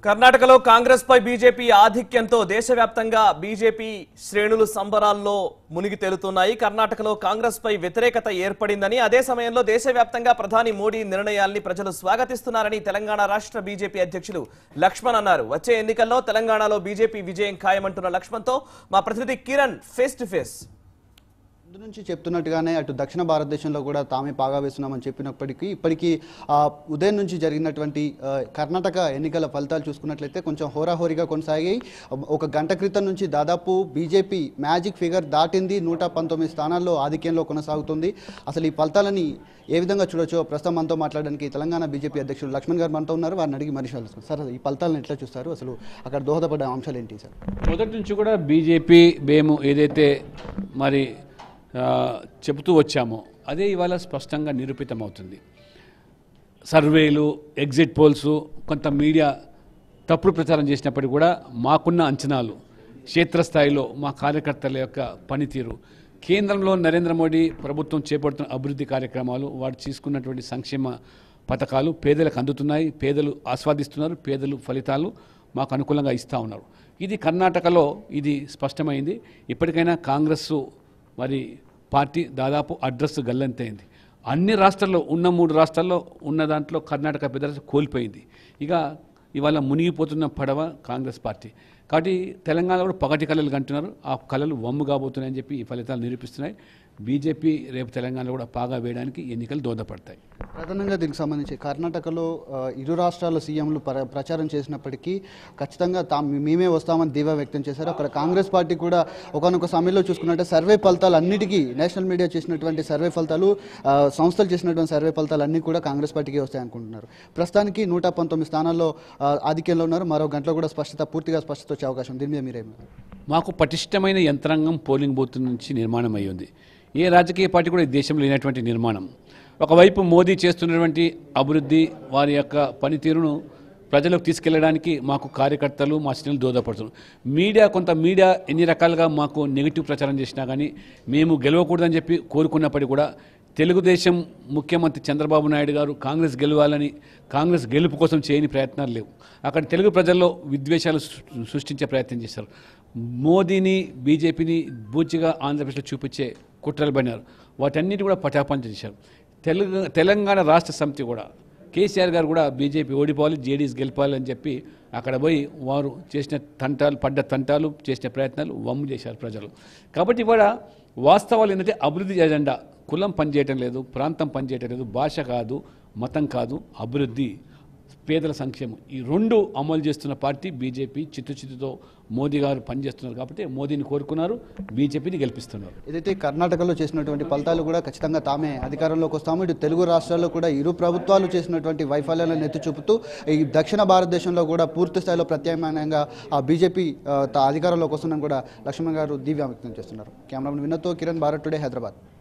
కర్ణాటకలో కాంగ్రెస్ పై బీజేపీ ఆధిక్యంతో దేశవ్యాప్తంగా బీజేపీ శ్రేణులు సంబరాల్లో మునిగి తేలుతున్నాయి కర్ణాటకలో కాంగ్రెస్ పై వ్యతిరేకత ఏర్పడిందని అదే సమయంలో దేశవ్యాప్తంగా ప్రధాని మోడీ నిర్ణయాల్ని ప్రజలు స్వాగతిస్తున్నారని తెలంగాణ రాష్ట్ర బీజేపీ అధ్యక్షులు లక్ష్మణ్ అన్నారు వచ్చే ఎన్నికల్లో తెలంగాణలో బీజేపీ విజయం ఖాయమంటున్న లక్ష్మణ్తో మా ప్రతినిధి కిరణ్ ఫేస్ టు ఫేస్ ముందు నుంచి చెప్తున్నట్టుగానే అటు దక్షిణ భారతదేశంలో కూడా తామే పాగా వేస్తున్నామని చెప్పినప్పటికీ ఇప్పటికీ ఆ, ఉదయం నుంచి జరిగినటువంటి ఆ, కర్ణాటక ఎన్నికల ఫలితాలు చూసుకున్నట్లయితే కొంచెం హోరాహోరీగా కొనసాగాయి ఒక గంట క్రితం నుంచి దాదాపు బీజేపీ మ్యాజిక్ ఫిగర్ దాటింది నూట పంతొమ్మిది స్థానాల్లో ఆధిక్యంలో కొనసాగుతుంది అసలు ఈ ఫలితాలని ఏ విధంగా చూడొచ్చో ప్రస్తుతం మనతో మాట్లాడడానికి తెలంగాణ బీజేపీ అధ్యక్షుడు లక్ష్మణ్ గారు మనతో ఉన్నారు వారిని అడిగి మనిషి సార్ ఈ ఫలితాలను ఎట్లా చూస్తారు అసలు అక్కడ దోహదపడ్డ అంశాలు ఏంటి సార్ మొదటి నుంచి కూడా బీజేపీ మేము ఏదైతే మరి ఆ, చెబుతూ వచ్చామో అదే ఇవాళ స్పష్టంగా నిరూపితమవుతుంది సర్వేలు ఎగ్జిట్ పోల్స్ కొంత మీడియా తప్పుడు ప్రచారం చేసినప్పటికీ కూడా మాకున్న అంచనాలు క్షేత్రస్థాయిలో మా కార్యకర్తల యొక్క పనితీరు కేంద్రంలో నరేంద్ర మోడీ ప్రభుత్వం చేపడుతున్న అభివృద్ధి కార్యక్రమాలు వారు తీసుకున్నటువంటి సంక్షేమ పథకాలు పేదలకు అందుతున్నాయి పేదలు ఆస్వాదిస్తున్నారు పేదలు ఫలితాలు మాకు అనుకూలంగా ఇస్తూ ఉన్నారు ఇది కర్ణాటకలో ఇది స్పష్టమైంది ఇప్పటికైనా కాంగ్రెస్ మరి పార్టీ దాదాపు అడ్రస్ గల్లంతైంది అన్ని రాష్ట్రాల్లో ఉన్న మూడు రాష్ట్రాల్లో ఉన్న దాంట్లో కర్ణాటక పెద్ద కోల్పోయింది ఇక ఇవాళ మునిగిపోతున్న పడవ కాంగ్రెస్ పార్టీ కాబట్టి తెలంగాణలో కూడా పగటి కళలు కంటున్నారు ఆ కళలు వమ్ము కాబోతున్నాయని చెప్పి ఈ ఫలితాలు నిరూపిస్తున్నాయి బీజేపీ రేపు తెలంగాణలో కూడా పాగా వేయడానికి ఎన్నికలు దోహదపడతాయి ప్రధానంగా దీనికి సంబంధించి కర్ణాటకలో ఆ, ఇరు రాష్ట్రాల సీఎంలు ప్ర- ప్రచారం చేసినప్పటికీ ఖచ్చితంగా తాము మేమే వస్తామని ధీవా వ్యక్తం చేశారు అక్కడ కాంగ్రెస్ పార్టీ కూడా ఒకనొక సమయంలో చూసుకున్నట్టే సర్వే ఫలితాలు అన్నిటికీ నేషనల్ మీడియా చేసినటువంటి సర్వే ఫలితాలు ఆ, సంస్థలు చేసినటువంటి సర్వే ఫలితాలు అన్నీ కూడా కాంగ్రెస్ పార్టీకి వస్తాయి అనుకుంటున్నారు ప్రస్తుతానికి నూట పంతొమ్మిది స్థానాల్లో ఆ, ఆధిక్యంలో ఉన్నారు మరో గంటలో కూడా స్పష్టత పూర్తిగా స్పష్టత వచ్చే అవకాశం దీని మీద మీరేమి మాకు పటిష్టమైన యంత్రాంగం పోలింగ్ బూత్ నుంచి నిర్మాణం అయి ఉంది ఏ రాజకీయ పార్టీ కూడా ఈ దేశంలో లేనటువంటి నిర్మాణం ఒకవైపు మోదీ చేస్తున్నటువంటి అభివృద్ధి వారి యొక్క పనితీరును ప్రజలకు తీసుకెళ్లడానికి మాకు కార్యకర్తలు మా శ్రేణులు దోహదపడుతున్నారు మీడియా కొంత మీడియా ఎన్ని రకాలుగా మాకు నెగిటివ్ ప్రచారం చేసినా కానీ మేము గెలవకూడదని చెప్పి కోరుకున్నప్పటికీ కూడా తెలుగుదేశం ముఖ్యమంత్రి చంద్రబాబు నాయుడు గారు కాంగ్రెస్ గెలవాలని కాంగ్రెస్ గెలుపు కోసం చేయని ప్రయత్నాలు లేవు అక్కడ తెలుగు ప్రజల్లో విద్వేషాలు సృ- సృష్టించే ప్రయత్నం చేశారు మోదీని బీజేపీని బూచిగా ఆంధ్రప్రదేశ్లో చూపించే కుట్రలు పడినారు వాటన్నిటి కూడా పటాపంచ చేశారు తెలుగు తెలంగాణ రాష్ట్ర సమితి కూడా కేసీఆర్ గారు కూడా బీజేపీ ఓడిపోవాలి జేడీఎస్ గెలపాలి అని చెప్పి అక్కడ పోయి వారు చేసిన తంటాలు పడ్డ తంటాలు చేసిన ప్రయత్నాలు వమ్ము చేశారు ప్రజలు కాబట్టి ఇవాళ వాస్తవాలు ఏంటంటే అభివృద్ధి ఎజెండా కులం పనిచేయటం లేదు ప్రాంతం పనిచేయటం లేదు భాష కాదు మతం కాదు అభివృద్ధి పేదల సంక్షేమం ఈ రెండు అమలు చేస్తున్న పార్టీ బీజేపీ చిత్తుచిత్తుతో మోదీ గారు పనిచేస్తున్నారు కాబట్టి మోదీని కోరుకున్నారు బీజేపీని గెలిపిస్తున్నారు ఏదైతే కర్ణాటకలో చేసినటువంటి ఫలితాలు కూడా ఖచ్చితంగా తామే అధికారంలోకి వస్తాము ఇటు తెలుగు రాష్ట్రాల్లో కూడా ఇరు ప్రభుత్వాలు చేసినటువంటి వైఫల్యాలను ఎత్తి చూపుతూ ఈ దక్షిణ భారతదేశంలో కూడా పూర్తి స్థాయిలో ప్రత్యామ్నాయంగా ఆ బీజేపీ ఆ, తా- అధికారంలోకి వస్తుందని కూడా లక్ష్మణ్ గారు దివ్య వ్యక్తం చేస్తున్నారు కెమెరామెన్ వినోద్తో కిరణ్ భారత్ టుడే హైదరాబాద్